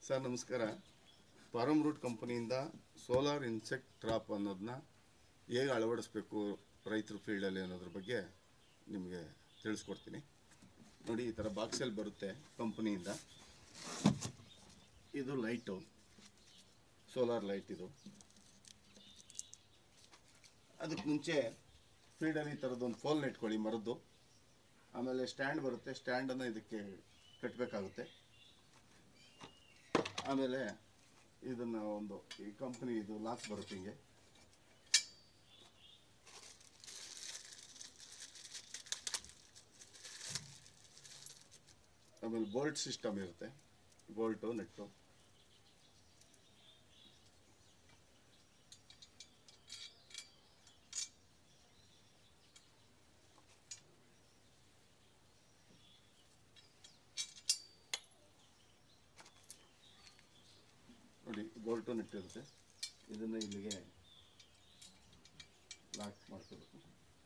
sir ನಮಸ್ಕಾರ farm root ಕಂಪನಿಯಿಂದ solar insect trap ಅನ್ನೋದನ್ನ ಹೇಗೆ ಅಳವಡಿಸ್ಬೇಕು ರೈತರ ಫೀಲ್ಡಲ್ಲಿ ಅನ್ನೋದ್ರ ಬಗ್ಗೆ ನಿಮಗೆ ತಿಳಿಸ್ಕೊಡ್ತೀನಿ ನೋಡಿ ಈ ಥರ ಬಾಕ್ಸಲ್ಲಿ ಬರುತ್ತೆ ಕಂಪನಿಯಿಂದ ಇದು ಲೈಟು ಸೋಲಾರ್ ಲೈಟ್ ಇದು ಅದಕ್ಕೆ ಮುಂಚೆ ಫೀಲ್ಡಲ್ಲಿ ಈ ಥರದ್ದೊಂದು ಫೋಲ್ನ ಇಟ್ಕೊಳ್ಳಿ ಮರದ್ದು ಆಮೇಲೆ ಸ್ಟ್ಯಾಂಡ್ ಬರುತ್ತೆ ಸ್ಟ್ಯಾಂಡನ್ನು ಇದಕ್ಕೆ ಕಟ್ಟಬೇಕಾಗುತ್ತೆ ಆಮೇಲೆ ಇದನ್ನು ಒಂದು ಈ ಕಂಪ್ನಿ ಇದು ಲಾಕ್ ಬರುತ್ತೆ ಹಿಂಗೆ ಆಮೇಲೆ ಬೋಲ್ಟ್ ಸಿಸ್ಟಮ್ ಇರುತ್ತೆ ಬೋಲ್ಟು ನೆಟ್ಟು ನೋಡಿ ಬೋಲ್ಟು ನೆಟ್ಟಿರುತ್ತೆ ಇದನ್ನು ಇಲ್ಲಿಗೆ ಲಾಕ್ ಮಾಡ್ಕೋಬೇಕು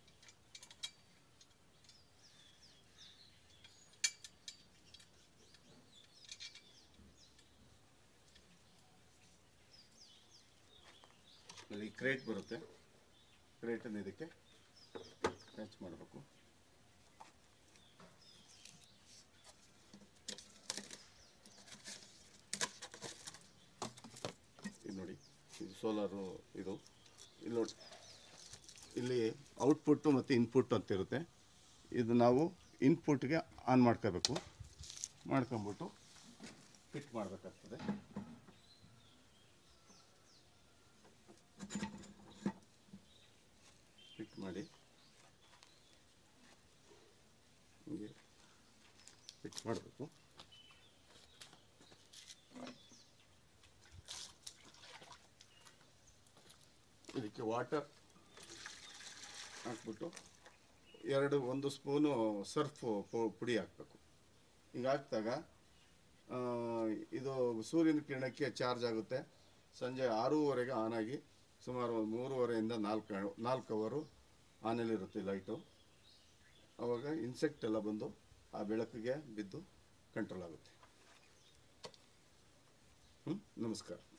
ಇಲ್ಲಿ ಕ್ರೇಟ್ ಬರುತ್ತೆ ಕ್ರೇಟನ್ನು ಇದಕ್ಕೆ ಮ್ಯಾಚ್ ಮಾಡಬೇಕು ಇದು ನೋಡಿ ಇದು ಸೋಲಾರು ಇದು ಇಲ್ಲಿ ನೋಡಿ ಇಲ್ಲಿ ಔಟ್ಪುಟ್ಟು ಮತ್ತು ಇನ್ಪುಟ್ ಅಂತ ಇರುತ್ತೆ ಇದು ನಾವು ಇನ್ಪುಟ್ಗೆ ಆನ್ ಮಾಡ್ಕೋಬೇಕು ಮಾಡ್ಕೊಂಬಿಟ್ಟು ಫಿಟ್ ಮಾಡಬೇಕಾಗ್ತದೆ ಫಿಟ್ ಮಾಡಿ ಹೀಗೆ ಫಿಟ್ ಮಾಡಬೇಕು ಇದಕ್ಕೆ ವಾಟರ್ ಹಾಕ್ಬಿಟ್ಟು ಎರಡು ಒಂದು ಸ್ಪೂನು ಸರ್ಫ್ ಪುಡಿ ಹಾಕಬೇಕು ಹಿಂಗೆ ಹಾಕಿದಾಗ ಇದು ಸೂರ್ಯನ ಕಿರಣಕ್ಕೆ ಚಾರ್ಜ್ ಆಗುತ್ತೆ ಸಂಜೆ ಆರೂವರೆಗೆ ಆನ್ ಆಗಿ ಸುಮಾರು ಒಂದು ಮೂರುವರೆಯಿಂದ ನಾಲ್ಕು ನಾಲ್ಕು ಅವರು ಆನಲ್ಲಿರುತ್ತೆ ಲೈಟು ಆವಾಗ ಇನ್ಸೆಕ್ಟ್ ಎಲ್ಲ ಬಂದು ಆ ಬೆಳಕಿಗೆ ಬಿದ್ದು ಕಂಟ್ರೋಲ್ ಆಗುತ್ತೆ ಹ್ಞೂ ನಮಸ್ಕಾರ